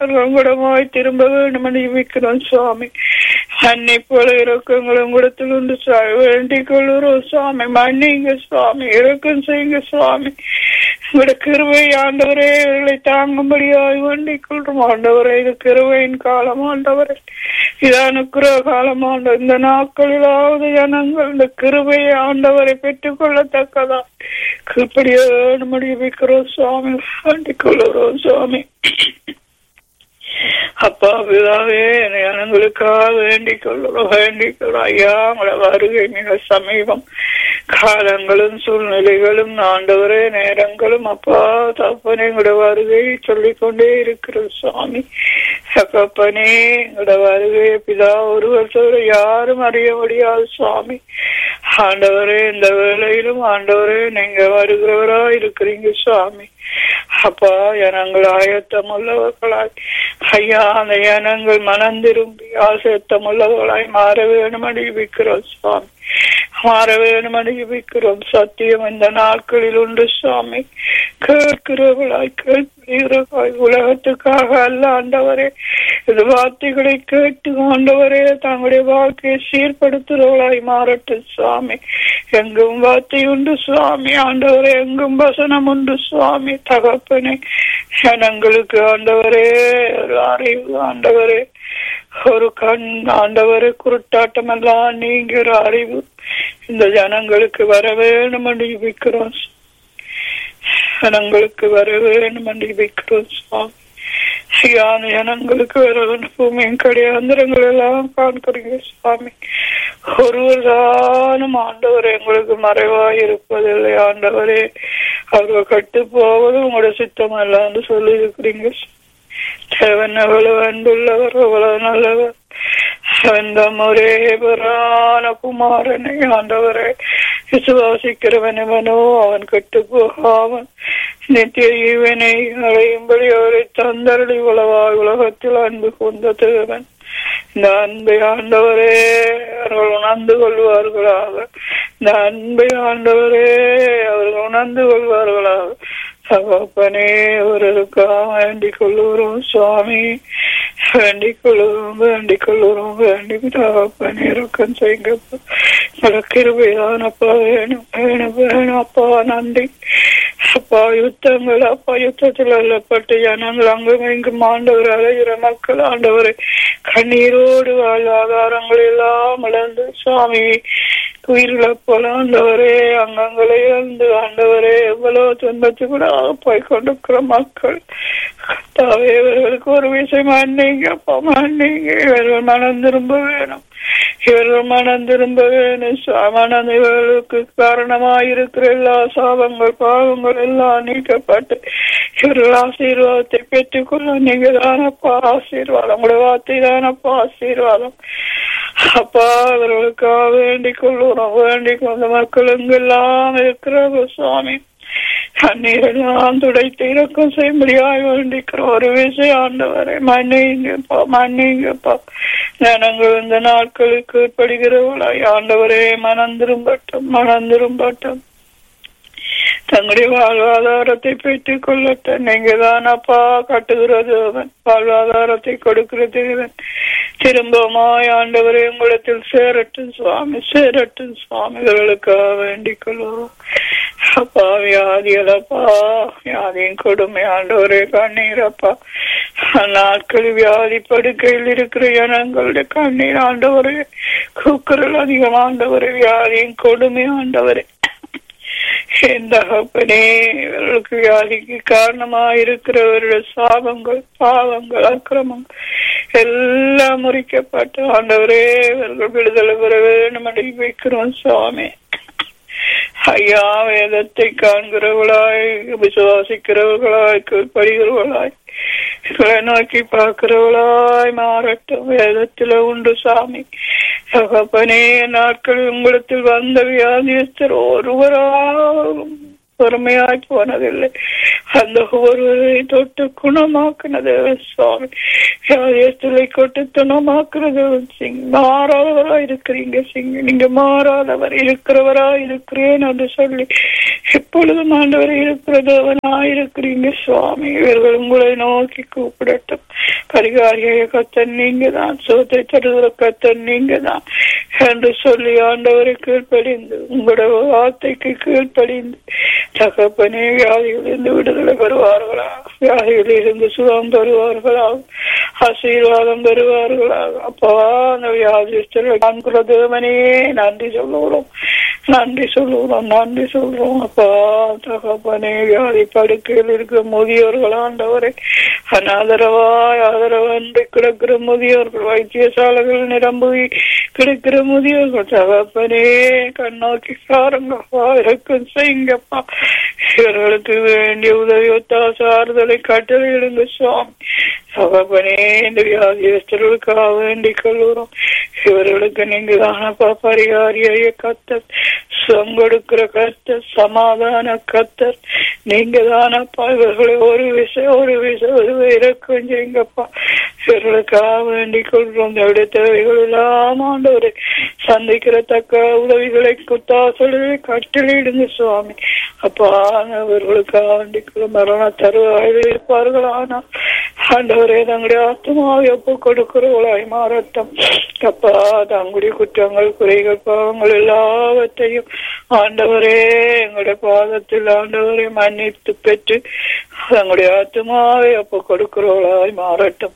உங்களமாய் திரும்ப வேண்டும் என்று ஜெபிக்கிறோம் சுவாமி அன்னை போல இறக்கங்களும் கூடத்தில் உண்டு சுவாமி வேண்டிக் கொள்கிறோம் சுவாமி மன்னிங்க சுவாமி இறக்கம் செய்யுங்க சுவாமி உங்களோட கிருவை ஆண்டவரே இவர்களை தாங்கும்படியாய் வேண்டிக் கொள்றோம் ஆண்டவரே இது கிருவையின் காலம் ஆண்டவரே இது அனுக்கிற காலம் ஆண்ட இந்த நாட்களிலாவது ஜனங்கள் இந்த கிருபையை ஆண்டவரை பெற்றுக் கொள்ளத்தக்கதா கீழ்படிய முடிவிக்கிறோம் சுவாமி வேண்டிக் கொள்கிறோம் சுவாமி அப்பா பிதாவே ஜனங்களுக்காக வேண்டிக் கொள்கிறோம் வேண்டிக் கொள்கிறோம் ஐயா உங்களோட வருகை மிக சமீபம் காலங்களும் சூழ்நிலைகளும் ஆண்டவரே நேரங்களும் அப்பா தப்பனே எங்களோட வருகையை சொல்லிக் கொண்டே இருக்கிற சுவாமி தகப்பனே எங்களோட வருகையை பிதா ஒருவர் தவிர யாரும் அறிய முடியாது சுவாமி ஆண்டவரே இந்த வேளையிலும் ஆண்டவரே நீங்க வருகிறவரா இருக்கிறீங்க சுவாமி அப்பா ஜனங்கள் ஆயத்தம் உள்ளவர்களாய் ஐயா அந்த ஜனங்கள் மனம் திரும்பி ஆசத்தம் உள்ளவர்களாய் மாற வேணும் அடிவிக்கிறோம் சுவாமி மாற வேணும் அடிவிக்கிறோம் சத்தியம் இந்த நாட்களில் உண்டு சுவாமி கேட்கிறவர்களாய் கேட்கிறவர்களாய் உலகத்துக்காக அல்ல ஆண்டவரே இது வார்த்தைகளை கேட்டு ஆண்டவரே தங்களுடைய வாழ்க்கையை சீர்படுத்துறவர்களாய் மாறட்டும் சுவாமி எங்கும் வார்த்தை உண்டு சுவாமி ஆண்டவரே எங்கும் வசனம் உண்டு சுவாமி தகப்பனே ஜனங்களுக்கு ஆண்டவரே ஒரு அறிவு ஆண்டவரே ஒரு கண் ஆண்டவரே குருட்டாட்டம் எல்லாம் நீங்கிற அறிவு இந்த ஜனங்களுக்கு வர வேணும் என்று ஜெபிக்கிறோம் ஜனங்களுக்கு வர வேணும் என்று ஜெபிக்கிறோம் சுவாமி ஐயா அந்த ஜனங்களுக்கு வர வேண்டும் பூமியின் கடையாந்திரங்கள் எல்லாம் காண்கிறீங்க சுவாமி ஒருவர் தானும் ஆண்டவர் எங்களுக்கு மறைவாய் இருப்பதில்லை ஆண்டவரே அவர்கள் கட்டு போவது உங்களோட சித்தம் அல்ல சொல்லி இருக்கிறீங்க தேவன் எவ்வளவு அன்புள்ளவர் எவ்வளவு நல்லவர் அந்த ஒரே பரான குமாரனை ஆண்டவரை விசுவாசிக்கிறவனவனோ அவன் கெட்டு போகாமன் நித்திய ஈவனை அடையும்படி அவரை தந்தரளி உலவாய் உலகத்தில் அன்பு கொண்ட தேவன் இந்த அன்பை ஆண்டவரே அவர்கள் உணர்ந்து கொள்வார்களாக இந்த அன்பை ஆண்டவரே அவர்கள் உணர்ந்து கொள்வார்களாக தகப்பனே அவர்களுக்காக வேண்டிக் கொள்ளுகிறோம் சுவாமி வேண்டிக் கொள்ளுகிறோம் வேண்டிக் கொள்ளுகிறோம் வேண்டி தகப்பனே இறக்கம் செய்யுங்க கிருபைதான் அப்பா வேணும் வேணும் வேணும் அப்பா நன்றி அப்பா யுத்தங்கள் அப்பா யுத்தத்தில் அல்லப்பட்ட ஜனங்கள் அங்கும் இங்கும் ஆண்டவர் அலைகிற மக்கள் ஆண்டவரை கண்ணீரோடு வாழ்வாதாரங்கள் எல்லாம் இழந்து சுவாமி உயிர்களை போல ஆண்டவரே அங்கங்களை இழந்து ஆண்டவரே எவ்வளவு துன்பத்து கூட போய் கொண்டிருக்கிற மக்கள் கத்தாவே இவர்களுக்கு ஒரு விஷயம் மன்னிங்க அப்பா மன்னிங்க இவர்கள் மனம் திரும்ப வேணும் இவர்கள் மனம் திரும்ப வேணும் மனம் இவர்களுக்கு காரணமாயிருக்கிற எல்லா சாபங்கள் பாவங்கள் எல்லாம் நீக்கப்பட்டு இவர்கள் ஆசீர்வாதத்தை பெற்றுக்கொள்ள நீங்க தானப்பா ஆசீர்வாதம் உங்களுடைய வார்த்தை தானப்பா ஆசீர்வாதம் அப்பா அவர்களுக்காக வேண்டிக் கொள்ளுறோம் வேண்டிக் கொண்ட மக்கள் எங்கெல்லாம் இருக்கிறார்கள் சுவாமி கண்ணீரெல்லாம் துடைத்து இறக்கம் செய்யும்படியாய் வேண்டிக்கிறோம் ஒரு விஷயம் ஆண்டவரை மன்னிங்கப்பா மன்னிங்கப்பா ஜனங்கள் இந்த நாட்களுக்கு படுகிறவளாய் ஆண்டவரே மனம் திரும்பட்டும் மனம் திரும்பட்டும் தங்களுடைய வாழ்வாதாரத்தை பெற்றுக் கொள்ளட்டும் நீங்க தான் அப்பா கட்டுகிற தேவன் வாழ்வாதாரத்தை கொடுக்கிற தேவன் திரும்பமாய் ஆண்டவரே உங்களிடத்தில் சேரட்டும் சுவாமி சேரட்டும் சுவாமிகளுக்காக வேண்டிக் கொள்வோம் அப்பா வியாதிகளப்பா வியாதியின் கொடுமை ஆண்டவரே கண்ணீரப்பா நாட்கள் வியாதி படுக்கையில் இருக்கிற ஜனங்களுடைய கண்ணீர் ஆண்டவரே கூக்குரல் அதிகம் ஆண்டவரே வியாதியின் கொடுமை ஆண்டவரே எந்த தகப்பனே இவர்களுக்கு வியாதிக்கு காரணமாயிருக்கிறவருடைய சாபங்கள் பாவங்கள் அக்கிரமங்கள் எல்லாம் முறிக்கப்பட்டு ஆண்டவரே இவர்கள் விடுதலை பெற வேண்டும் என்று வைக்கிறோம் சுவாமி ஐயா வேதத்தை காண்கிறவர்களாய் விசுவாசிக்கிறவர்களாய் கீழ்ப்படுகிறவர்களாய் இவர்களை நோக்கி பார்க்கிறவளாய் மாறட்டும் வேதத்துல உண்டு சாமி தகப்பனே நாட்கள் உங்களிடத்தில் வந்த வியாதியஸ்தர் ஒருவராகும் பொறுமையாய் போனதில்லை அந்த ஒருவரை தொட்டு குணமாக்கினது சுவாமி வியாதியஸ்தலை கொட்டு துணமாக்குறது சிங் மாறாதவரா இருக்கிறீங்க சிங் நீங்க மாறாதவர் இருக்கிறவரா இருக்கிறேன் என்று சொல்லி எப்பொழுதும் ஆண்டவர் இருக்கிறதவனா இருக்கிறீங்க சுவாமி இவர்கள் உங்களை நோக்கி கூப்பிடட்டும் பரிகாரியை கத்தன் நீங்க தான் சோத்தை தருகிற கத்தன் நீங்க தான் என்று சொல்லி ஆண்டவரை கீழ்ப்படிந்து உங்களோட வார்த்தைக்கு கீழ்ப்படிந்து தகப்பனே வியாதிகளிலிருந்து விடுதலை பெறுவார்களா வியாதிகளிலிருந்து சுகம் பெறுவார்களா ஆசீர்வாதம் பெறுவார்களா அப்பா அந்த வியாதிஸ்தர்கள் தேவனே நன்றி சொல்லுகிறோம் நன்றி சொல்லுகிறோம் நன்றி சொல்றோம் அப்பா தகப்பனே வியாதி படுக்கையில் இருக்கிற முதியோர்கள் ஆண்டவரை அனாதரவாய் ஆதரவன்றி கிடக்கிற முதியோர்கள் வைத்தியசாலைகள் நிரம்பி கிடக்கிற முதியோர்கள் தகப்பனே கண்ணோக்கி சாருங்கப்பா இருக்கும் செய்யுங்கப்பா இவர்களுக்கு வேண்டிய உதவி ஒத்தாச ஆறுதலை கட்டளையிடுங்க சுவாமி தகப்பனே இந்த வியாதியஸ்தர்களுக்காக வேண்டிக் கொள்கிறோம் இவர்களுக்கு நீங்க தானப்பா பரிகாரிய கத்தர் சுகம் கொடுக்கிற கத்தர் சமாதான கத்தர் நீங்க தானப்பா இவர்களை ஒரு விஷயம் ஒரு விஷயம் ஒரு இறக்கம் செய்யுங்கப்பா இவர்களுக்காக வேண்டிக் கொள்கிறோம் இந்த தேவைகள் எல்லாம் ஆண்டவரை சந்திக்கிற தக்க உதவிகளை குத்தாசலை கட்டளையிடுங்க சுவாமி அப்பா அவர்களுக்காக வேண்டிக் கொள்ளும் மரண தருவாயில் இருப்பார்கள் ஆனால் ஆண்டவரே தங்களுடைய ஆத்மாவை ஒப்பு கொடுக்கிறவளாய் மாறட்டும் அப்பா தங்களுடைய குற்றங்கள் குறைகள் பாவங்கள் எல்லாவற்றையும் ஆண்டவரே எங்களுடைய பாதத்தில் ஆண்டவரை மன்னித்து பெற்று தங்களுடைய ஆத்மாவை ஒப்பு கொடுக்கிறவளாய் மாறட்டும்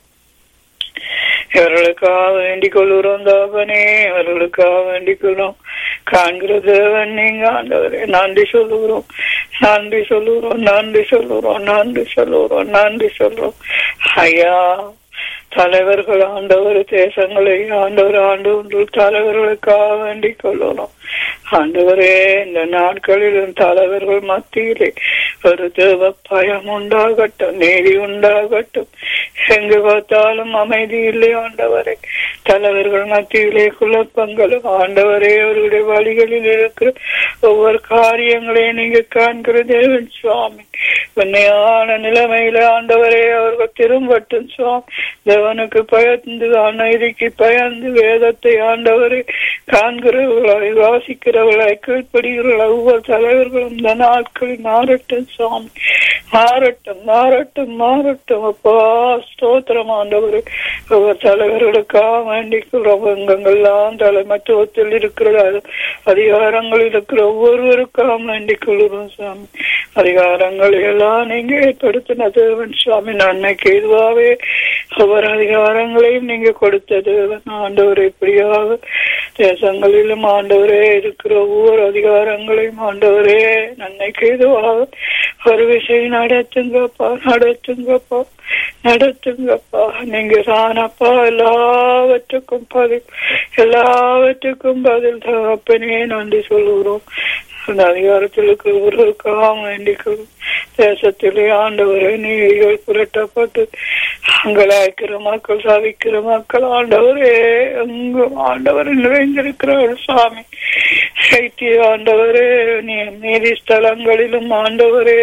இவர்களுக்காக வேண்டிக் கொள்கிறோம் தாபனே இவர்களுக்காக வேண்டிக் கொள்ளும் காண்கிற தேவன் நீங்க ஆண்டவரே நன்றி சொல்லுகிறோம் நன்றி சொல்லுகிறோம் நன்றி சொல்லுகிறோம் நன்றி சொல்லுகிறோம் நன்றி சொல்றோம் ஐயா தலைவர்கள் ஆண்டவர் தேசங்களை ஆண்டவர் ஆண்டு ஒன்று தலைவர்களுக்காக வேண்டிக் கொள்ளணும் ஆண்டவரே இந்த நாட்களிலும் தலைவர்கள் மத்தியிலே ஒரு தேவ பயம் உண்டாகட்டும் நீதி உண்டாகட்டும் எங்கு பார்த்தாலும் அமைதி இல்லை ஆண்டவரே தலைவர்கள் மத்தியிலே குழப்பங்களும் ஆண்டவரே அவருடைய வழிகளில் இருக்கிற ஒவ்வொரு காரியங்களையும் நீங்க காண்கிற தேவன் சுவாமி உண்மையான நிலைமையில ஆண்டவரே அவர்கள் திரும்பட்டும் சுவாமி தேவனுக்கு பயந்து அநீதிக்கு பயந்து வேதத்தை ஆண்டவரை காண்கிறவர்களாய் வாசிக்கிறவர்களாய் கீழ்ப்படுகிறவர்களாய் ஒவ்வொரு தலைவர்களும் இந்த நாட்களில் மாறட்டும் சுவாமி மாறட்டும் மாறட்டும் மாறட்டும் அப்பா ஸ்தோத்திரம் ஆண்டவர் ஒவ்வொரு தலைவர்களுக்காக வேண்டிக்கிறோம் எங்கெல்லாம் தலைமத்துவத்தில் இருக்கிற அதிகாரங்களில் இருக்கிற ஒவ்வொருவருக்காக வேண்டிக் கொள்கிறோம் சுவாமி அதிகாரங்களை எல்லாம் நீங்க ஏற்படுத்தின தேவன் சுவாமி நன்மைக்கு இதுவாகவே ஒவ்வொரு அதிகாரங்களையும் நீங்க கொடுத்த தேவன் ஆண்டவர் இப்படியாக தேசங்களிலும் ஆண்டவரே இருக்கிற ஒவ்வொரு அதிகாரங்களையும் ஆண்டவரே நன்மைக்கு இதுவாக ஒரு விஷயம் நடத்துங்கப்பா நடத்துங்கப்பா நடத்துங்கப்பா நீங்க தானப்பா எல்லாவற்றுக்கும் பதில் எல்லாவற்றுக்கும் பதில் தகப்பனே நன்றி சொல்லுகிறோம் அந்த அதிகாரத்தில் இருக்கிறவர்களுக்காக வேண்டிக்கிறோம் தேசத்திலே ஆண்டவரை நீதிகள் புரட்டப்பட்டு அங்கலாய்க்கிற மக்கள் சாதிக்கிற மக்கள் ஆண்டவரே எங்கும் ஆண்டவர் நிறைந்திருக்கிறார் சாமி சைத்திய ஆண்டவரே நீதி ஸ்தலங்களிலும் ஆண்டவரே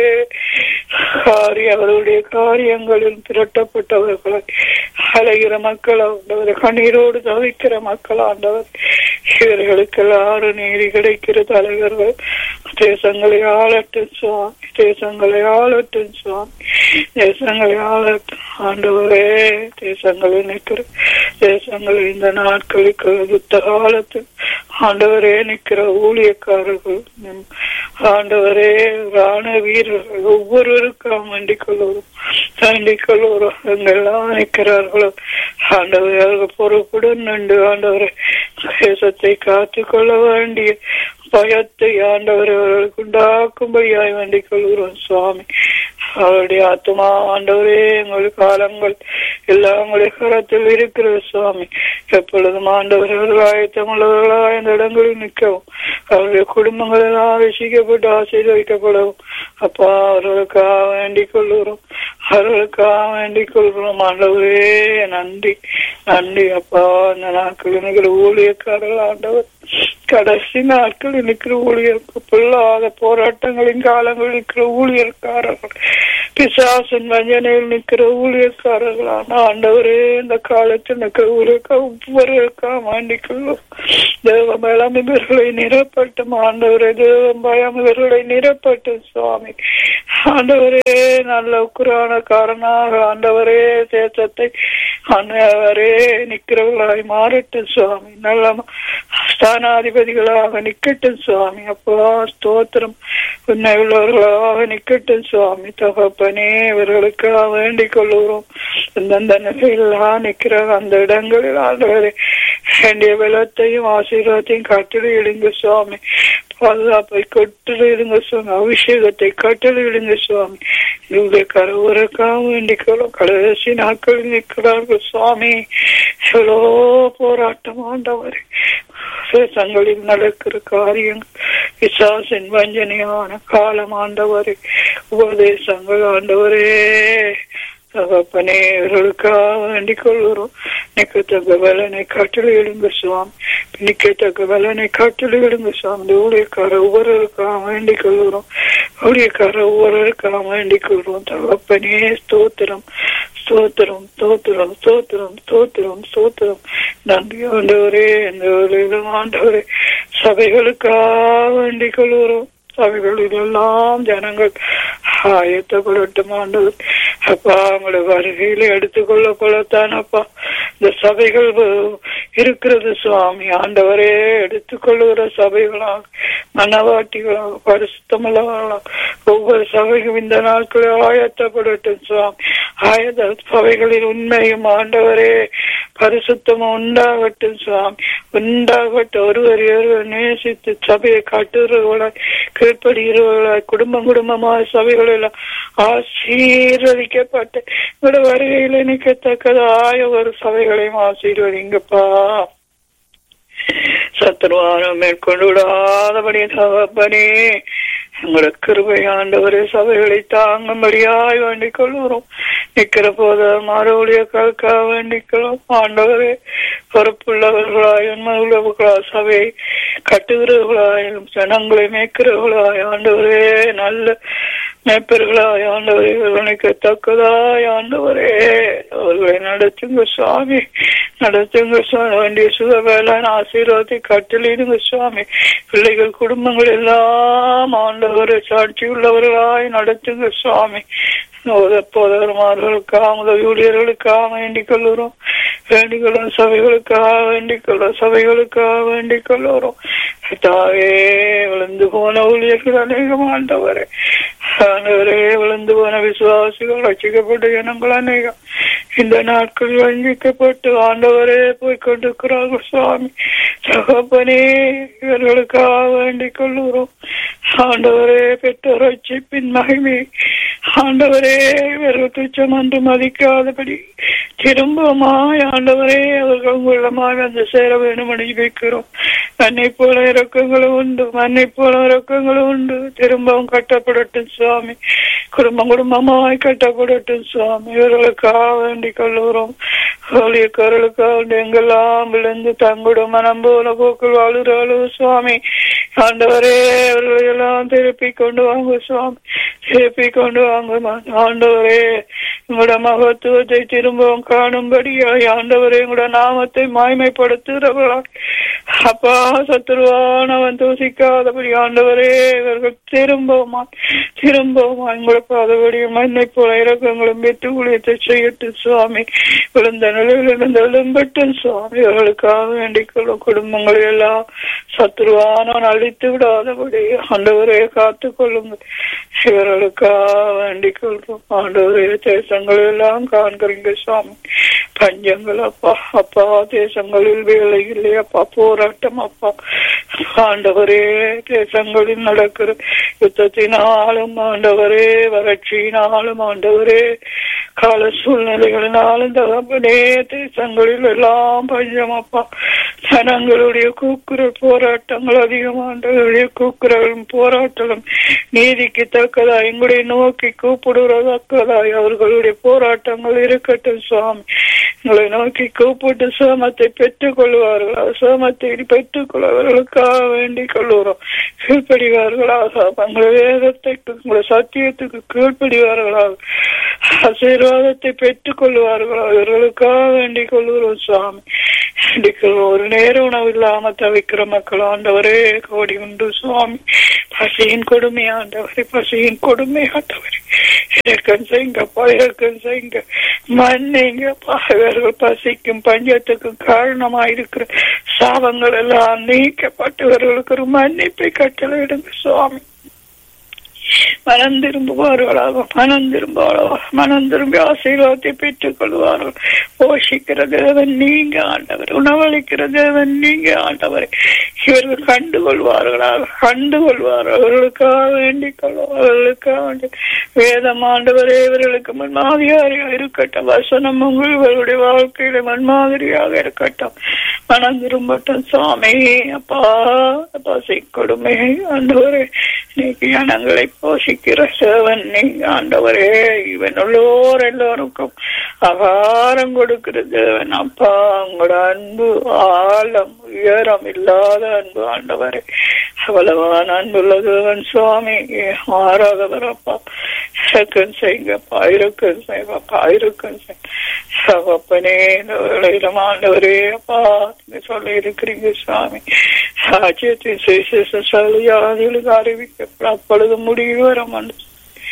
காரிய அவருடைய காரியங்களில் திரட்டப்பட்டவர்களை அலைகிற மக்கள் ஆண்டவர் கண்ணீரோடு தவிக்கிற மக்கள் ஆண்டவர் இவர்களுக்கு எல்லாரும் நீதி கிடைக்கிற தலைவர்கள் தேசங்களை ஆளட்டும் சுவாமி தேசங்களை ஆளட்டும் சுவாமி தேசங்களை ஆளட்டும் ஆண்டவரே தேசங்களில் நிற்கிற தேசங்கள் இந்த நாட்களுக்கு யுத்த காலத்தில் ஆண்டவரே நிற்கிற ஊழியக்காரர்கள் ஆண்டவரே ராண வீரர்கள் ஒவ்வொருவருக்கும் வேண்டிக் கொள்வோம் வேண்டிக் கொள்வோம் எங்கெல்லாம் நிற்கிறார்களோ ஆண்டவர் பொறுப்புடன் நின்று ஆண்டவரை தேசத்தை காத்து கொள்ள வேண்டிய பயத்தை ஆண்டவர் அவர்களுக்கு உண்டாக்கும்படியாய் வேண்டிக் கொள்கிறோம் சுவாமி அவருடைய ஆத்மா ஆண்டவரே எங்கள் காலங்கள் எல்லாம் உங்களுடைய கரத்தில் இருக்கிறது சுவாமி எப்பொழுதும் ஆண்டவர் அவர்கள் ஆயத்தமுள்ளவர்களாக இந்த இடங்களில் நிற்கவும் அவருடைய குடும்பங்கள் எல்லாம் ரசிக்கப்பட்டு ஆசீர்வதிக்கப்படவும் அப்பா அவர்களுக்காக வேண்டிக் கொள்கிறோம் அவர்களுக்காக வேண்டிக் கொள்கிறோம் ஆண்டவரே நன்றி நன்றி அப்பா இந்த நாட்கள் ஊழியக்காரர்கள் ஆண்டவர் கடைசி நாட்களில் இருக்கிற ஊழியருக்கு பொல்லாத போராட்டங்களின் காலங்களில் இருக்கிற ஊழியர்காரர்கள் பிசாசின் வஞ்சனையில் நிற்கிற ஊழியர்காரர்களான ஆண்டவரே இந்த காலத்தில் நிற்கிற ஊழியர்க்கா ஒவ்வொருக்கா மாண்டிக்கொள்ளும் தேவ பலம் இவர்களை நிரப்பட்டும் ஆண்டவரே தேவ பயம் இவர்களை நிரப்பட்டும் சுவாமி ஆண்டவரே நல்ல உக்குரானக்காரனாக ஆண்டவரே தேசத்தை ஆண்டவரே நிக்கிறவர்களாய் மாறட்டும் சுவாமி நல்ல ஸ்தானாதிபதிகளாக நிக்கட்டும் சுவாமி அப்பா ஸ்தோத்திரம் உன்னை உள்ளவர்களாக நிக்கட்டும் சுவாமி தகப்பனே இவர்களுக்காக வேண்டிக் கொள்ளுகிறோம் அந்தந்த நிலையிலாம் நிக்கிற அந்த இடங்களில் ஆண்டவரே வேண்டிய வெள்ளத்தையும் ஆசீர்வாதத்தையும் கட்டளையிடுங்க சுவாமி பாதுகாப்பை கட்டளையிடுங்க சுவாமி அபிஷேகத்தை கட்டளையிடுங்க சுவாமி இவருடைய கருவருக்காக வேண்டிக்கிறோம் கடைசி நாட்களில் நிற்கிறார்கள் சுவாமி எவ்வளோ போராட்டம் ஆண்டவரே தேசங்களில் நடக்கிற காரியங்கள் விசாசின் வஞ்சனையான காலம் ஆண்டவரே உபதேசங்கள் ஆண்டவரே தகப்பனே இவர்களுக்காக வேண்டிக் கொள்கிறோம் நிற்கத்தக்க வேலனை காட்டில் எழுங்க சுவாமி நிற்கத்தக்க வேலனை காட்டில் எழுங்க சுவாமி ஊழியக்கார ஒவ்வொருவருக்காக வேண்டிக் கொள்கிறோம் ஊழியக்கார ஒவ்வொருவருக்காக வேண்டிக் கொள்கிறோம் தகப்பனே ஸ்தோத்திரம் ஸ்தோத்திரம் ஸ்தோத்திரம் ஸ்தோத்திரம் ஸ்தோத்திரம் ஸ்தோத்திரம் நன்றி ஆண்டவரே இந்த வேலையிலும் ஆண்டவரே சபைகளுக்காக வேண்டிக் கொள்கிறோம் சபைகளில் எல்லாம் ஜனங்கள் ஆயத்தப்படட்டும் ஆண்டவர் அப்பா உங்களை வருகையில எடுத்துக்கொள்ளப்படத்தான் அப்பா இந்த சபைகள் இருக்கிறது சுவாமி ஆண்டவரே எடுத்துக்கொள்ளுகிற சபைகளாக மனவாட்டிகளாக பரிசுத்தமல்லவர்களாக ஒவ்வொரு சபையும் இந்த நாட்களில் ஆயத்தப்படட்டும் சுவாமி ஆயத்த சபைகளில் உண்மையும் ஆண்டவரே பரிசுத்தமும் உண்டாகட்டும் சுவாமி உண்டாகட்டும் ஒருவர் ஒருவர் நேசித்து சபையை காட்டுறவர்களாய் கீழ்ப்படுகிறவர்களாய் குடும்பம் குடும்பமாக சபைகளில் ஆசீர்வதிக்கப்பட்டு உங்களோட வருகையில் நிற்கத்தக்கதாய ஒரு சபைகளையும் ஆசீர்வதிங்கப்பா சத்துருவானம் மேற்கொண்டு விடாதபடி தகப்பனே உங்களோட கிருபை ஆண்டவரே சபைகளை தாங்கும்படியாய் வேண்டிக் கொள்கிறோம் நிக்கிற போது மறுபடியாக வேண்டிக் கொள்ளும் ஆண்டவரே பொறுப்புள்ளவர்களாய் உண்மையுள்ளவர்களாய் சபையை கட்டுகிறவர்களாயும் ஜனங்களை மேய்க்கிறவர்களாய் ஆண்டவரே நல்ல மேய்ப்பர்களாய் ஆண்டவரே இவர்களுக்கு தக்கதாய் ஆண்டவரே அவர்களை நடத்துங்க சுவாமி நடத்துங்க சுவாமி வேண்டிய சுக வேளாண் ஆசீர்வாதத்தை கட்டளிடுங்க சுவாமி பிள்ளைகள் குடும்பங்கள் எல்லாம் ஆண்டவரை சாட்சி உள்ளவர்களாய் நடத்துங்க சுவாமி போதகர்மார்களுக்காக உதவி ஊழியர்களுக்காக வேண்டிக் கொள்ளுறோம் வேண்டிக் கொள்ளும் சபைகளுக்காக வேண்டிக் கொள்ளும் சபைகளுக்காக வேண்டிக் கொள்ளுறோம் தாவே விழுந்து போன ஊழியர்கள் அநேகம் ஆண்டவரே ஆண்டவரே விழுந்து போன விசுவாசிகள் ரசிக்கப்பட்ட இனங்கள் அநேகம் இந்த நாட்கள் வஞ்சிக்கப்பட்டு ஆண்டவரே போய் கொண்டிருக்கிறார்கள் சுவாமி தகப்பனே இவர்களுக்காக வேண்டிக் கொள்ளுகிறோம் ஆண்டவரே பெற்ற ரட்சிப்பின் மகிமை ஆண்டவரே இவர்கள் துச்சம் என்று மதிக்காதபடி திரும்பமாய் ஆண்டவரே அவர்கள் உள்ளமாய் வந்து சேர வேண்டும் என்று வைக்கிறோம் மண்ணை போல இறக்கங்களும் உண்டு மண்ணை போல இறக்கங்களும் உண்டு திரும்பவும் கட்டப்படட்டும் சுவாமி குடும்பம் குடும்பமாய் கட்டப்படட்டும் சுவாமி இவர்களுக்காக வேண்டிக் கொள்ளுகிறோம் ஊழியக்காரர்களுக்காக எங்கெல்லாம் விழுந்து தங்களுடைய மனம் போல போக்கள் வாழுறாளோ சுவாமி ஆண்டவரே அவர்களை எல்லாம் திருப்பி கொண்டு வாங்க சுவாமி திருப்பி கொண்டு வாங்க ஆண்டவரே உங்களோட மகத்துவத்தை திரும்பவும் காணும்படியாய் ஆண்டவரே உங்களோட நாமத்தை மாய்மைப்படுத்துகிறவர்களா அப்பா சத்துருவானவன் தூசிக்காதபடி ஆண்டவரே இவர்கள் திரும்பவுமா திரும்பவுமா உங்களை பாதபடி மண்ணை போல இறக்கங்களும் வெட்டு ஊழியத்தை செய்யட்டும் சுவாமி விழுந்த நிலையில் இருந்த எழும்பட்டும் சுவாமி இவர்களுக்காக வேண்டிக் கொள்ளும் குடும்பங்கள் எல்லாம் சத்துருவானவன் அழித்து விடாதபடி ஆண்டவரே காத்து கொள்ளுங்கள் இவர்களுக்காக வேண்டிக் கொள்றோம் ஆண்டவரே தேசங்கள் எல்லாம் காண்கிறீங்க சுவாமி பஞ்சங்கள் அப்பா அப்பா தேசங்களில் வேலை இல்லை அப்பா போராட்டம் அப்பா ஆண்டவரே தேசங்களில் நடக்கிற யுத்தத்தினாலும் ஆண்டவரே வறட்சியினாலும் ஆண்டவரே கால சூழ்நிலைகளினாலும் தகப்பனே தேசங்களில் எல்லாம் பஞ்சம் அப்பா ஜனங்களுடைய கூக்குரல் போராட்டங்கள் அதிகமாண்டவருடைய கூக்குரலும் போராட்டங்களும் நீதிக்கு தக்கதா எங்களுடைய நோக்கி கூப்பிடுறதக்கதாய் அவர்களுடைய போராட்டங்கள் இருக்கட்டும் சுவாமி உங்களை நோக்கி கூப்பிட்டு சோமத்தை பெற்றுக் கொள்வார்களா சோமத்தை பெற்றுக் கொள்வர்களுக்காக வேண்டிக் கொள்ளுகிறோம் கீழ்ப்படிவார்களாக உங்களை வேதத்தை உங்களை சத்தியத்துக்கு கீழ்ப்படிவார்களாக ஆசீர்வாதத்தை பெற்றுக் கொள்வார்களா இவர்களுக்காக வேண்டிக் கொள்கிறோம் சுவாமி வேண்டிக் கொள்வோம் ஒரு நேர உணவு இல்லாம தவிக்கிற மக்கள் ஆண்டவரே கோடி உண்டு சுவாமி பசியின் கொடுமை ஆண்டவரே பசியின் கொடுமை ஆண்டவரே இறக்கம் செய்யுங்கப்பா இறக்கம் செய்யுங்க மன்னிங்கப்பா இவர்கள் பசிக்கும் பஞ்சத்துக்கும் காரணமாயிருக்கிற சாபங்கள் எல்லாம் நீக்கப்பட்டு இவர்களுக்கு ஒரு மன்னிப்பை கட்டளையிடுங்க சுவாமி மனம் திரும்புவார்களாக மனம் திரும்புவார்களாக மனம் திரும்பி ஆசீர்வாதத்தை பெற்றுக் கொள்வார்கள் போஷிக்கிற தேவன் நீங்க ஆண்டவர் உணவளிக்கிற தேவன் நீங்க ஆண்டவர் இவர்கள் கண்டு கொள்வார்களாக கண்டு கொள்வார்கள் அவர்களுக்காக வேண்டிக் கொள்வார் அவர்களுக்காக வேண்டி வேதம் ஆண்டவரே இவர்களுக்கு முன்மாதிரியாக இருக்கட்டும் வசனம் உங்கள் இவர்களுடைய வாழ்க்கையில முன்மாதிரியாக இருக்கட்டும் மனம் திரும்பட்டும் சுவாமி அப்பா பசி கொடுமை ஆண்டவரே நீங்க ஜனங்களை போஷிக்கிற சேவன் நீங்க ஆண்டவரே இவன் உள்ளோர் எல்லோருக்கும் அகாரம் கொடுக்கிற தேவன் அப்பா உங்களோட அன்பு ஆழம் உயரம் இல்லாத அன்பு ஆண்டவரே அவ்வளவான அன்புள்ள தேவன் சுவாமி மாறாதவர் அப்பா இறக்கம் செய்யுங்கப்பா இறக்கம் செய்வப்பா இறக்கம் செய்ய சகப்பனே இந்த வேளையிலும் ஆண்டவரே அப்பா நீங்க சொல்லி இருக்கிறீங்க சுவாமி ராஜ்யத்தின் சுவிசேஷ சொல்லியாதிகளுக்கு அறிவிக்கப்படும் அப்பொழுது முடிவு வர மாட்டேன்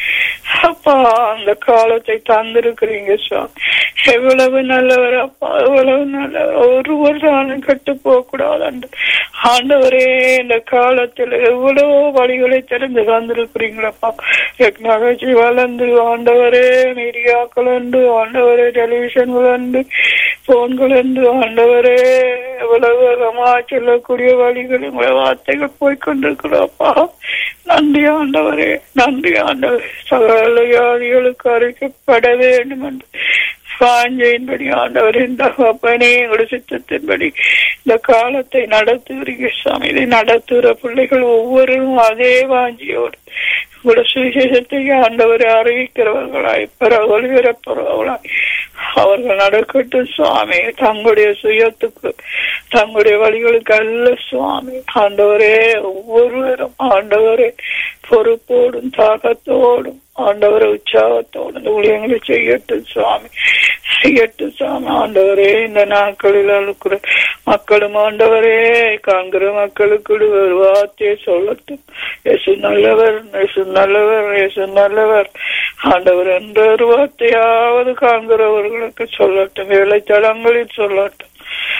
அப்பா அந்த காலத்தை தந்திருக்கிறீங்க சுவாமி எவ்வளவு நல்லவர் அப்பா எவ்வளவு நல்லவர் ஒருவர் நாளும் கட்டு போக கூடாது ஆண்டவரே இந்த காலத்தில் எவ்வளவு வழிகளை தெரிந்து தந்திருக்கிறீங்களப்பா டெக்னாலஜி வளர்ந்து ஆண்டவரே மீடியாக்கள் உண்டு ஆண்டவரே டெலிவிஷன்கள் உண்டு போன்கள் உண்டு ஆண்டவரே எவ்வளவு வேகமா சொல்லக்கூடிய வழிகள் உங்களை வார்த்தைகள் போய்கொண்டிருக்கிறோப்பா நன்றி ஆண்டவரே நன்றி ஆண்டவரே சகல வியாதிகளுக்கு அறிக்கப்பட வேண்டும் என்று வாஞ்சையின்படி ஆண்டவர் இந்த அப்பனே உங்களுடைய சித்தத்தின்படி இந்த காலத்தை நடத்துகிறீங்க சாமி இதை நடத்துகிற பிள்ளைகள் ஒவ்வொருவரும் அதே வாஞ்சியோடு உங்களோட சுவிசேஷத்தை ஆண்டவரை அறிவிக்கிறவர்களாய் ஒளிபரப்புறவர்களாய் அவர்கள் நடக்கட்டும் சுவாமி தங்களுடைய சுயத்துக்கு தங்களுடைய வழிகளுக்கு அல்ல சுவாமி ஆண்டவரே ஒவ்வொருவரும் ஆண்டவரே பொறுப்போடும் தாகத்தோடும் ஆண்டவரை உற்சாகத்தோடு இந்த ஊழியங்களை செய்யட்டும் சுவாமி செய்யட்டும் சுவாமி ஆண்டவரே இந்த நாட்களில் இருக்கிற மக்களும் ஆண்டவரே காண்கிற மக்களுக்கு ஒரு வார்த்தையை சொல்லட்டும் எசு நல்லவர் எசு நல்லவர் எசு நல்லவர் ஆண்டவர் என்ற ஒரு வார்த்தையாவது காண்கிறவர்களுக்கு சொல்லட்டும் வேலைத்தளங்களில் சொல்லட்டும்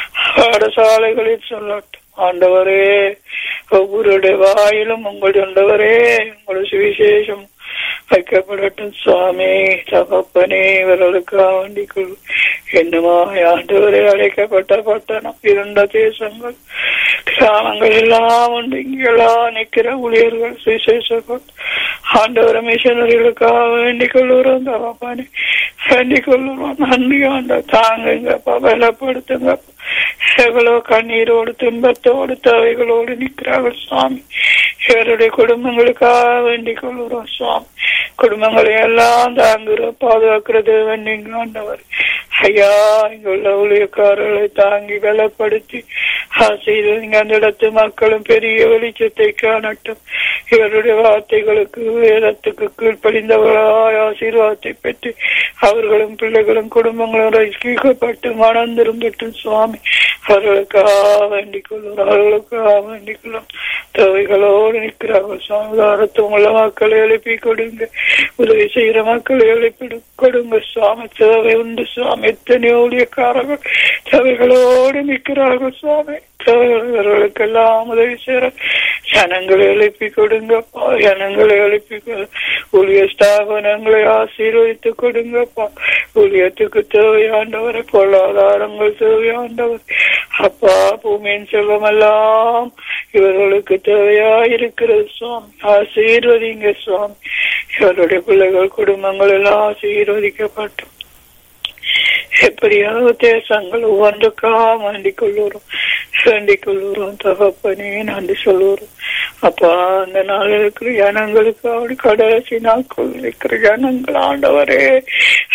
பாடசாலைகளில் சொல்லட்டும் ஆண்டவரே ஒவ்வொருடைய வாயிலும் உங்கள் ஆண்டவரே உங்களுடைய சுவிசேஷம் வைக்கப்படட்டும் சுவாமி தகப்பனே இவர்களுக்கு வேண்டிக்கொள் என்னமா ஆண்டவரே அழைக்கப்பட்ட பட்டணம் இருண்ட தேசங்கள் கிராமங்கள் எல்லாம் உண்டு இங்கெல்லாம் நிற்கிற ஊழியர்கள் சுவிசேஷங்கள் ஆண்டவர மிஷனரிகளுக்காக வேண்டிக் கொள்ளுறோம் தகப்பனே வேண்டிக் கொள்ளுறோம் நன்றி ஆண்ட தாங்குங்கப்பா பலப்படுத்துங்கப்பா எவ்வளவு கண்ணீரோடு துன்பத்தோடு தேவைகளோடு நிற்கிறார்கள் சுவாமி இவருடைய குடும்பங்களுக்காக வேண்டிக் கொள்கிறோம் சுவாமி குடும்பங்களை எல்லாம் தாங்குற பாதுகாக்கிறது நீங்க ஆண்டவர் ஐயா இங்குள்ள ஊழியக்காரர்களை தாங்கி பலப்படுத்தி ஆசீர்வதிங்க அந்த இடத்து மக்களும் பெரிய வெளிச்சத்தை காணட்டும் இவருடைய வார்த்தைகளுக்கு வேதத்துக்கு கீழ்ப்படிந்தவர்களாய் ஆசீர்வாதத்தை பெற்று அவர்களும் பிள்ளைகளும் குடும்பங்களும் ரசிக்கப்பட்டு மனம் திரும்பட்டும் சுவாமி அவர்களுக்காக வேண்டிக் கொள்ளும் அவர்களுக்காக வேண்டிக் கொள்ளும் தேவைகளோடு நிற்கிறார்கள் சுவாமி உதாரத்துவம் உள்ள மக்களை எழுப்பி கொடுங்க உதவி செய்யற மக்களை எழுப்பி கொடுங்க சுவாமி தேவை உண்டு சுவாமி எத்தனை ஊழியக்காரர்கள் தேவைகளோடு நிற்கிறார்கள் சுவாமி தேவைகளுக்கெல்லாம் உதவி செய்யற ஜனங்களை எழுப்பி கொடுங்கப்பா ஜனங்களை எழுப்பி ஊழிய ஸ்தாபனங்களை ஆசீர்வதித்து கொடுங்கப்பா ஊழியத்துக்கு தேவையாண்டவரை பொருளாதாரங்கள் தேவையாண்டவர் அப்பா பூமியின் செல்வமெல்லாம் இவர்களுக்கு தேவையா இருக்கிறது சுவாமி ஆசீர்வதிங்க சுவாமி இவருடைய பிள்ளைகள் குடும்பங்கள் எல்லாம் ஆசீர்வதிக்கப்பட்டும் எப்படியாவது தேசங்கள் ஒவ்வொன்றுக்காக வேண்டிக் கொள்ளுறோம் வேண்டிக் கொள்ளுறோம் தகப்பனே நன்றி சொல்லுறோம் அப்பா அந்த நாள் இருக்கிற ஜனங்களுக்கு அப்படி கடைசி நாட்கள் இருக்கிற ஜனங்கள் ஆண்டவரே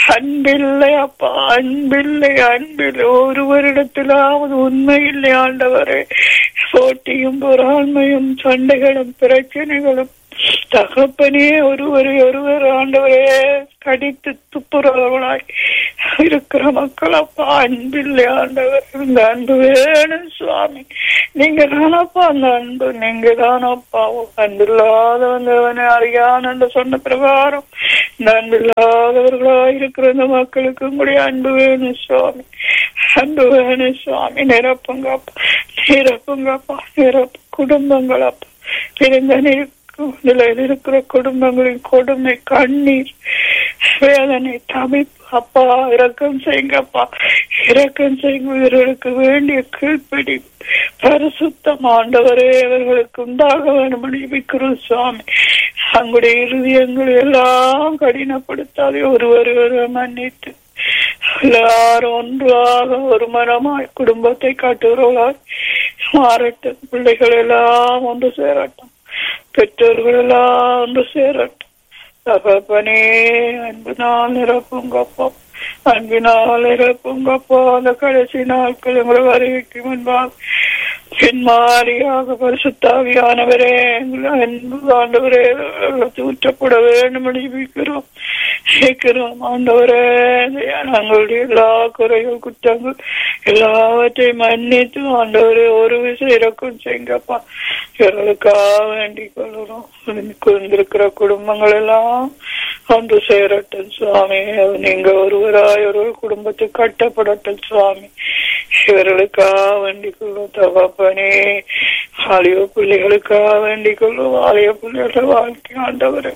அன்பில்லை அப்பா அன்பில்லை அன்பில்லை ஒரு வருடத்திலாவது உண்மை இல்லை ஆண்டவரே போட்டியும் பொறாண்மையும் சண்டைகளும் பிரச்சனைகளும் தகப்பனே ஒருவரை ஒருவர் ஆண்டவரே கடித்து துப்புறவர்களாய் இருக்கிற மக்கள் அப்பா அன்பில்லை ஆண்டவர் இந்த அன்பு வேணும் சுவாமி நீங்க தானப்பா அந்த அன்பு நீங்க தானப்பா அன்பில்லாத வந்தவனை அறியான் என்று சொன்ன பிரகாரம் இந்த அன்பில்லாதவர்களாய் இருக்கிற இந்த மக்களுக்கு உங்களுடைய அன்பு வேணும் சுவாமி அன்பு வேணும் சுவாமி நிரப்புங்கப்பா நிரப்புங்கப்பா நிரப்பு குடும்பங்களப்பா பிறந்த நிலையில் இருக்கிற குடும்பங்களின் கொடுமை கண்ணீர் வேதனை தவிப்பு அப்பா இரக்கம் செய்யுங்கப்பா இரக்கம் செய்யுங்க இவர்களுக்கு வேண்டிய கீழ்ப்படி பரிசுத்தம் ஆண்டவரே அவர்களுக்கு உண்டாக வேண்டும் ஜெபிக்கிறோம் சுவாமி தங்களுடைய இருதயங்கள் எல்லாம் கடினப்படுத்தாதே ஒருவர் ஒருவர் மன்னித்து எல்லாரும் ஒன்றாக ஒரு மனமாய் குடும்பத்தை காட்டுகிறவர்களாய் மாறட்டும் பிள்ளைகள் எல்லாம் ஒன்று சேரட்டும் பெற்றோர்கள் எல்லாம் ஒன்று சேரட்டும் தகப்பனே அன்பினால் நிரப்புங்கப்பா அன்பினால் நிரப்புங்கப்பா அந்த கடைசி நாட்கள் உங்களை வருகைக்கு முன்பாக பின்மாரியாக பரிசுத்தாவியானவரே அன்பு ஆண்டவரே ஊற்றப்பட வேண்டும் ஜீவிக்கிறோம் கேட்கிறோம் ஆண்டவரே நாங்களுடைய எல்லா குறைகள் குற்றங்கள் எல்லாவற்றையும் மன்னித்து ஆண்டவரே ஒரு விஷயம் இறக்கும் செய்யுங்கப்பா இவர்களுக்காக வேண்டிக் கொள்கிறோம் குறைந்திருக்கிற குடும்பங்கள் எல்லாம் ஒன்று சேரட்டும் சுவாமி நீங்க ஒருவராய் ஒரு குடும்பத்தை கட்டப்படட்டும் சுவாமி இவர்களுக்காக வேண்டிக் கொள்ளும் தகப்பனே ஆலய பிள்ளைகளுக்காக வேண்டிக் கொள்ளும் ஆலய பிள்ளைகள வாழ்க்கை ஆண்டவரே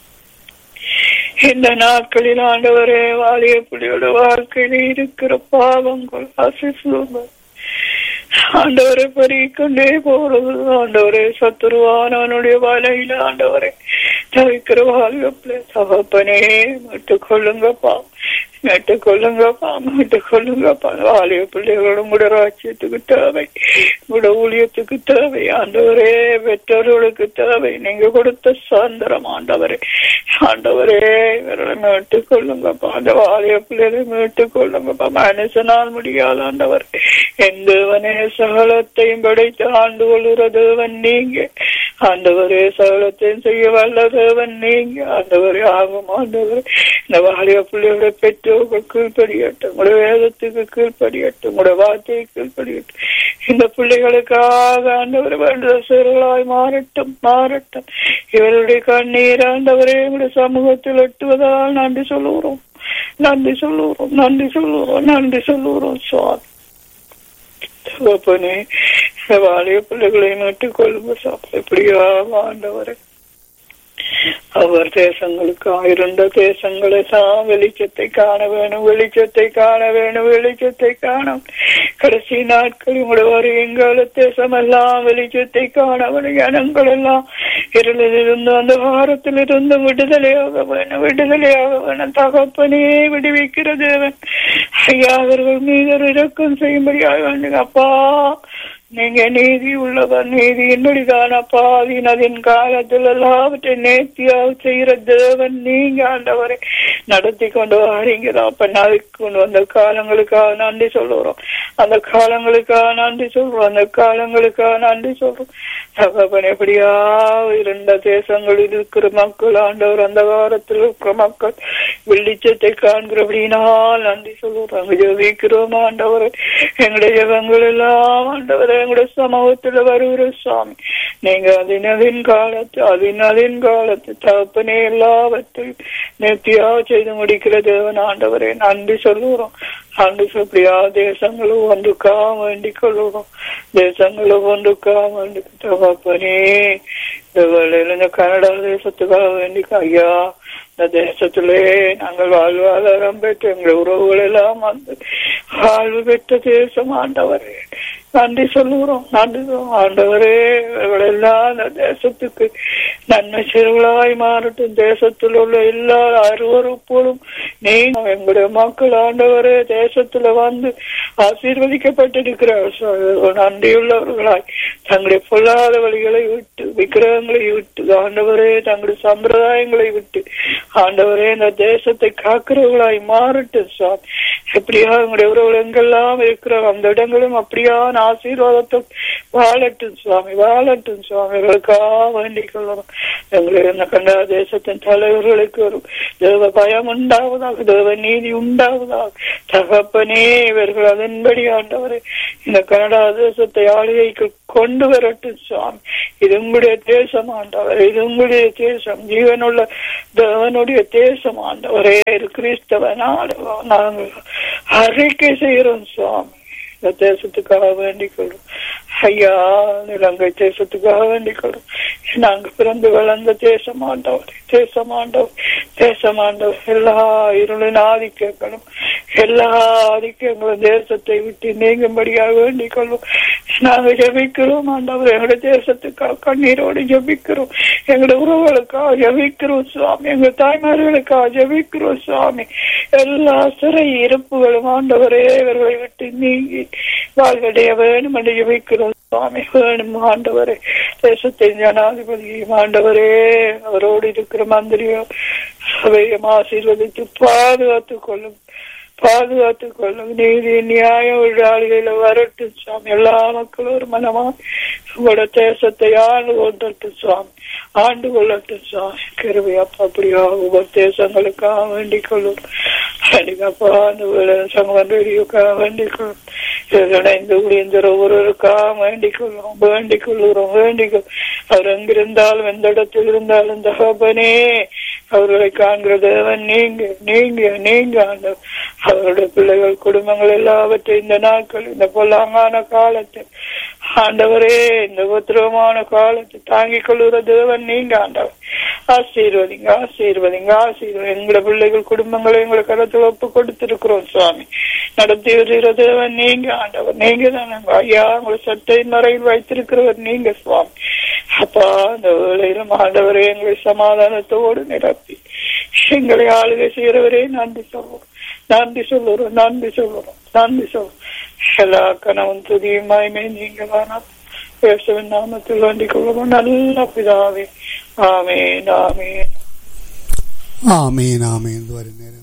இந்த நாட்களில் ஆண்டவரே வாலிய பிள்ளையோட வாழ்க்கையில இருக்கிற பாவங்கள் அசிசுகள் ஆண்டவரை பறிக்கொண்டே போறது ஆண்டவரே சத்துருவானவனுடைய வலையில ஆண்டவரை தவிக்கிற வாழ்க்கை தகப்பனே மட்டும் கொள்ளுங்கப்பா மீட்டு கொள்ளுங்கப்பா மீட்டு கொள்ளுங்கப்பா வாலிய பிள்ளைகளோட உங்களோட ராஜ்யத்துக்கு தேவை உங்களோட ஊழியத்துக்கு தேவை ஆண்டவரே பெற்றோர்களுக்கு தேவை நீங்க கொடுத்த சுதந்திரம் ஆண்டவரே ஆண்டவரே இவர்களை மீட்டு கொள்ளுங்கப்பா அந்த வாலிய பிள்ளைகளை மீட்டு கொள்ளுங்கப்பா மனுஷனால் முடியாது ஆண்டவர் எந்தவனே சகலத்தையும் படைத்து ஆண்டு கொள்கிற தேவன் நீங்க ஆண்டவரே சகலத்தையும் செய்ய வல்ல தேவன் நீங்க ஆண்டவரே ஆகும் ஆண்டவரே இந்த வாலிய பிள்ளையோட பெற்றோர்கள் கீழ்படியட்டும் உங்களுடைய வேதத்துக்கு கீழ்படியட்டும் உங்களுடைய வார்த்தையை கீழ்படியட்டும் இந்த பிள்ளைகளுக்காக ஆண்டவர் வேண்டுதல் செயல்களாய் மாறட்டும் மாறட்டும் இவருடைய கண்ணீர் ஆண்டவரே எங்களுடைய சமூகத்தில் எட்டுவதால் நன்றி சொல்லுகிறோம் நன்றி சொல்லுகிறோம் நன்றி சொல்லுகிறோம் நன்றி சொல்லுகிறோம் சுவாமி தகப்பனே வாலிய பிள்ளைகளை மீட்டுக் கொள்ளுங்க சாப்பா எப்படியா ஆண்டவரை அவர் தேசங்களுக்கு ஆயிருந்த தேசங்களை தான் வெளிச்சத்தை காண வேணும் வெளிச்சத்தை காண வேணும் வெளிச்சத்தை காணும் கடைசி நாட்கள் உங்களோட வருகின்ற தேசம் எல்லாம் வெளிச்சத்தை காண வேணும் ஜனங்கள் எல்லாம் இருளில் இருந்து அந்த வாரத்தில் இருந்து விடுதலையாக வேணும் விடுதலையாக வேணும் தகப்பனே விடுவிக்கிற தேவன் ஐயா அவர்கள் மீது இறக்கம் செய்யும்படியாக வேண்டும் அப்பா நீங்க நீதி உள்ளவர் நீதி என்னடிதானப்பா அதின் காலத்தில் எல்லாவற்றை நேர்த்தியாக செய்யற தேவன் நீங்க ஆண்டவரை நடத்தி கொண்டு வாரீங்களா அப்ப அதுக்கு கொண்டு வந்த காலங்களுக்காக நன்றி சொல்லுறோம் அந்த காலங்களுக்காக நன்றி சொல்றோம் அந்த காலங்களுக்காக நன்றி சொல்றோம் தகப்பன் எப்படியா இருந்த தேசங்களில் இருக்கிற மக்கள் ஆண்டவர் அந்த காலத்தில் இருக்கிற மக்கள் வெளிச்சத்தை காண்கிறபடினால் நன்றி சொல்லுறோம் ஜெபிக்கிறோம் ஆண்டவர் எங்களுடைய ஜெபங்கள் எல்லாம் ஆண்டவர் எங்களுடைய சமூகத்துல வருகிற சுவாமி நீங்க அதினதின் காலத்து அதினதின் காலத்து தகப்பனே எல்லாவற்றையும் நேர்த்தியா செய்து முடிக்கிற தேவன் ஆண்டவரே நன்றி சொல்லுறோம் நன்றி சொல்லியா தேசங்களும் ஒன்றுக்கா வேண்டிக் கொள்ளுறோம் தேசங்களும் ஒன்றுக்கா வேண்டி தகப்பனே இந்த வேலையில இந்த கனடா தேசத்துக்காக வேண்டிக்க ஐயா இந்த தேசத்திலே நாங்கள் வாழ்வாதாரம் பெற்று எங்கள் உறவுகள் எல்லாம் வந்து வாழ்வு பெற்ற தேசம் ஆண்டவரே நன்றி சொல்லுகிறோம் நன்றி ஆண்டவரே இவர்களெல்லாம் அந்த தேசத்துக்கு நன்மை சிறுகளாய் மாறட்டும் தேசத்தில் உள்ள எல்லா அருவறுப்போடும் நீங்க எங்களுடைய மக்கள் ஆண்டவரே தேசத்துல வந்து ஆசீர்வதிக்கப்பட்டிருக்கிறார் நன்றியுள்ளவர்களாய் தங்களுடைய பொல்லாத வழிகளை விட்டு விக்கிரகங்களை விட்டு ஆண்டவரே தங்களுடைய சம்பிரதாயங்களை விட்டு ஆண்டவரே இந்த தேசத்தை காக்கிறவர்களாய் மாறட்டும் சாமி எப்படியா எங்களுடைய உறவுகள் எங்கெல்லாம் இருக்கிறோம் அந்த இடங்களும் அப்படியான ஆசீர்வாதத்தை வாழட்டும் சுவாமி வாழட்டும் சுவாமி இவர்களுக்காக வேண்டிக் கொள்ளணும் எங்களுடைய இந்த கண்டா தேசத்தின் தலைவர்களுக்கு ஒரு தேவ பயம் உண்டாவதாக தேவ நீதி உண்டாவதாக தகப்பனே இவர்கள் அதன்படி ஆண்டவரை இந்த கனடா தேசத்தை ஆளுகைக்கு கொண்டு வரட்டும் சுவாமி இது உங்களுடைய தேசம் ஆண்டவர் இது உங்களுடைய தேசம் ஜீவனுள்ள தேவனுடைய தேசம் ஆண்டவரே இது கிறிஸ்தவ நாடு நாங்கள் அறிக்கை செய்கிறோம் சுவாமி இந்த தேசத்துக்காக வேண்டிக் கொள்ளும் ஐயா இலங்கை தேசத்துக்காக வேண்டிக் கொள்ளும் நாங்க பிறந்து வளர்ந்த தேசம் ஆண்டவர் தேசம் ஆண்டவர் தேசம் ஆண்டவர் எல்லா இருளின் ஆதிக்கங்களும் எல்லா ஆதிக்கங்களும் தேசத்தை விட்டு நீங்கும்படியாக வேண்டிக் கொள்ளும் நாங்க ஜபிக்கிறோம் ஆண்டவர் எங்களுடைய தேசத்துக்காக கண்ணீரோடு ஜபிக்கிறோம் எங்களுடைய உறவுகளுக்காக ஜபிக்கிறோம் சுவாமி எங்க தாய்மார்களுக்காக ஜபிக்கிறோம் சுவாமி எல்லா சிறை இருப்புகளும் ஆண்டவரே இவர்களை விட்டு நீங்கி வாழ்வடைய வேணும் என்று ஜபிக்கிறோம் சுவாமி வேணும் ஆண்டவரே தேசத்தின் ஜனாதிபதியும் ஆண்டவரே அவரோடு இருக்கிற மந்திரியோ சபையும் ஆசீர்வதித்து பாதுகாத்துக் கொள்ளும் பாதுகாத்துக் கொள்ளும் நீதி நியாயம் விழாளிகள வரட்டும் சுவாமி எல்லா மக்களும் ஒரு மனமா உங்களோட தேசத்தை ஆண்டு கொண்டட்டும் சுவாமி ஆண்டு கொள்ளட்டும் சுவாமி கருவி அப்பா அப்படியா ஒவ்வொரு தேசங்களுக்காக வேண்டிக் கொள்ளும் அப்பா அந்த சங்கம் ரேடியோக்காக வேண்டிக் கொள்ளும் இணைந்து குடியந்தர் ஒவ்வொருவருக்காக வேண்டிக் கொள்ளும் வேண்டிக் கொள்ளுகிறோம் வேண்டிக் அவர் எங்கிருந்தாலும் எந்த இடத்தில் இருந்தாலும் தகப்பனே அவர்களை காண்கிற தேவன் நீங்க நீங்க நீங்க அந்த அவருடைய பிள்ளைகள் குடும்பங்கள் எல்லாவற்றையும் இந்த நாட்கள் இந்த பொல்லாங்கான காலத்தை ஆண்டவரே இந்த உத்திரவமான காலத்தை தாங்கிக் கொள்ளுகிற தேவன் நீங்க ஆண்டவர் ஆசீர்வதிங்க ஆசீர்வதிங்க ஆசீர்வதி எங்களை பிள்ளைகள் குடும்பங்களை எங்களை கருத்து ஒப்பு கொடுத்திருக்கிறோம் சுவாமி நடத்தி வருகிற தேவன் நீங்க ஆண்டவர் நீங்க தான் ஐயா உங்களை சட்டையின் மறையில் வைத்திருக்கிறவர் நீங்க சுவாமி அப்பா அந்த வேளையிலும் ஆண்டவரே எங்களை சமாதானத்தோடு நிரப்பி எங்களை ஆளுகை செய்கிறவரே நன்றி சொல்வோம் நன்றி சொல்லுறோம் நன்றி சொல்லுறோம் நன்றி சொல்லுவோம் எல்லா கனவும் துதியுமாய்மே நீங்க தானா பேசுவின் நாமத்தில் வேண்டிக் கொள்ளுவோம் நல்ல பிதாவே ஆமேன் ஆமேன் ஆமீன் ஆமீன் வரும் நேரம்